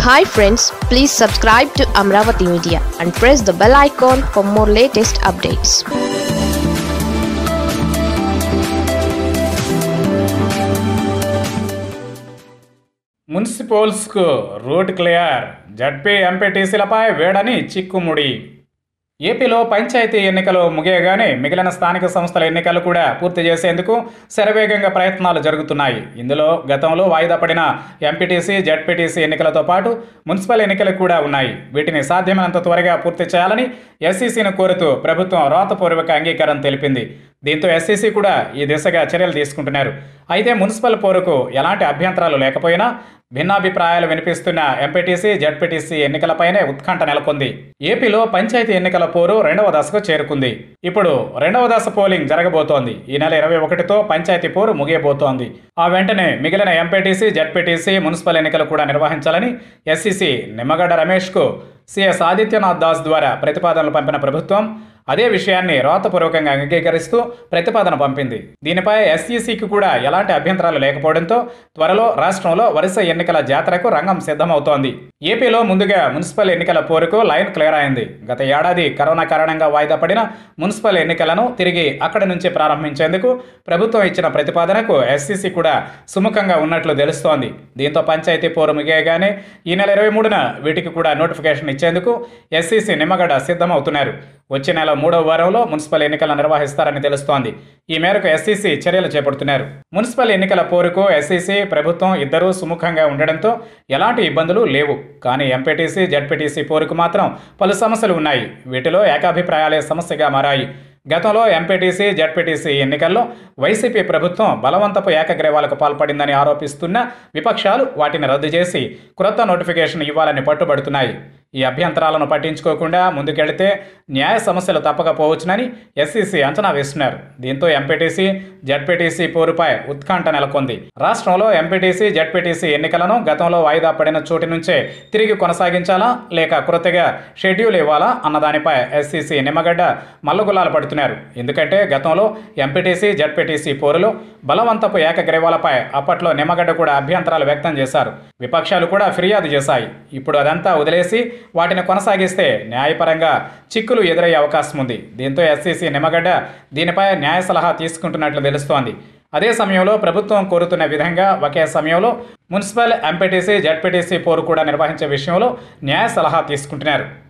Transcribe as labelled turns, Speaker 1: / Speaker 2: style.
Speaker 1: hi friends please subscribe to Amaravati media and press the bell icon for more latest updates
Speaker 2: మున్సిపల్స్కు route clear ZP ఎంపీటీసీలపై వేడని చిక్కుముడి ఏపీలో పంచాయతీ ఎన్నికలు ముగియగానే మిగిలిన స్థానిక సంస్థల ఎన్నికలు కూడా పూర్తి చేసేందుకు శరవేగంగా ప్రయత్నాలు జరుగుతున్నాయి ఇందులో గతంలో వాయిదా పడిన ఎంపీటీసీ జడ్పీటీసీ ఎన్నికలతో పాటు మున్సిపల్ ఎన్నికలు కూడా ఉన్నాయి వీటిని సాధ్యమైనంత త్వరగా పూర్తి చేయాలని ఎస్సీసీని కోరుతూ ప్రభుత్వం రాతపూర్వక అంగీకారం తెలిపింది దీంతో ఎస్సీసీ కూడా ఈ దిశగా చర్యలు తీసుకుంటున్నారు అయితే మున్సిపల్ పోరుకు ఎలాంటి అభ్యంతరాలు లేకపోయినా భిన్నాభిప్రాయాలు వినిపిస్తున్న ఎంపీటీసీ జడ్పీటీసీ ఎన్నికలపైనే ఉత్కంఠ నెలకొంది ఏపీలో పంచాయతీ ఎన్నికల పోరు రెండవ దశకు చేరుకుంది ఇప్పుడు రెండవ దశ పోలింగ్ జరగబోతోంది ఈ నెల ఇరవై ఒకటితో పంచాయతీ పోరు ముగియబోతోంది ఆ వెంటనే మిగిలిన ఎంపీటీసీ జడ్పీటీసీ మున్సిపల్ ఎన్నికలు కూడా నిర్వహించాలని ఎస్సీసీ నిమ్మగడ్డ రమేష్కు సిఎస్ ఆదిత్యనాథ్ దాస్ ద్వారా ప్రతిపాదనలు పంపిన ప్రభుత్వం అదే విషయాన్ని రాతపూర్వకంగా అంగీకరిస్తూ ప్రతిపాదన పంపింది దీనిపై ఎస్ఈసికి కూడా ఎలాంటి అభ్యంతరాలు లేకపోవడంతో త్వరలో రాష్ట్రంలో వరుస ఎన్నికల జాతరకు రంగం సిద్ధమవుతోంది ఏపీలో ముందుగా మున్సిపల్ ఎన్నికల పోరుకు లైన్ క్లియర్ అయింది గత ఏడాది కరోనా కారణంగా వాయిదా పడిన మున్సిపల్ ఎన్నికలను తిరిగి అక్కడి నుంచి ప్రారంభించేందుకు ప్రభుత్వం ఇచ్చిన ప్రతిపాదనకు ఎస్సీసీ కూడా సుముఖంగా ఉన్నట్లు తెలుస్తోంది దీంతో పంచాయతీ పోరు ముగియగానే ఈ నెల ఇరవై మూడున వీటికి కూడా నోటిఫికేషన్ ఇచ్చేందుకు ఎస్సీసీ నిమ్మగడ్డ సిద్ధమవుతున్నారు వచ్చే నెల మూడవ వారంలో మున్సిపల్ ఎన్నికలను నిర్వహిస్తారని తెలుస్తోంది ఈ మేరకు ఎస్సీసీ చర్యలు చేపడుతున్నారు మున్సిపల్ ఎన్నికల పోరుకు ఎస్సీసీ ప్రభుత్వం ఇద్దరూ సుముఖంగా ఉండడంతో ఎలాంటి ఇబ్బందులు లేవు కానీ ఎంపీటీసీ జడ్పీటీసీ పోరుకు మాత్రం పలు సమస్యలు ఉన్నాయి వీటిలో ఏకాభిప్రాయాలే సమస్యగా మారాయి గతంలో ఎంపీటీసీ జడ్పీటీసీ ఎన్నికల్లో వైసీపీ ప్రభుత్వం బలవంతపు ఏకగ్రీవాలకు పాల్పడిందని ఆరోపిస్తున్న విపక్షాలు వాటిని రద్దు చేసి క్రొత్త నోటిఫికేషన్ ఇవ్వాలని పట్టుబడుతున్నాయి ఈ అభ్యంతరాలను పట్టించుకోకుండా ముందుకెళితే న్యాయ సమస్యలు తప్పకపోవచ్చునని ఎస్సీసీ అంచనా వేస్తున్నారు దీంతో ఎంపీటీసీ జడ్పీటీసీ పోరుపై ఉత్కంఠ నెలకొంది రాష్ట్రంలో ఎంపీటీసీ జడ్పీటీసీ ఎన్నికలను గతంలో వాయిదా పడిన చోటి నుంచే తిరిగి కొనసాగించాలా లేక కొత్తగా షెడ్యూల్ ఇవ్వాలా అన్న దానిపై ఎస్సీసీ నిమ్మగడ్డ మల్లగులాలు పడుతున్నారు ఎందుకంటే గతంలో ఎంపీటీసీ జడ్పీటీసీ పోరులో బలవంతపు ఏకగ్రీవాలపై అప్పట్లో నిమ్మగడ్డ కూడా అభ్యంతరాలు వ్యక్తం చేశారు విపక్షాలు కూడా ఫిర్యాదు చేశాయి ఇప్పుడు అదంతా వదిలేసి వాటిని కొనసాగిస్తే న్యాయపరంగా చిక్కులు ఎదురయ్యే అవకాశం ఉంది దీంతో ఎస్సీసీ నిమ్మగడ్డ దీనిపై న్యాయ సలహా తీసుకుంటున్నట్లు తెలుస్తోంది అదే సమయంలో ప్రభుత్వం కోరుతున్న విధంగా ఒకే సమయంలో మున్సిపల్ ఎంపీటీసీ జడ్పీటీసీ పోరు కూడా నిర్వహించే విషయంలో న్యాయ సలహా తీసుకుంటున్నారు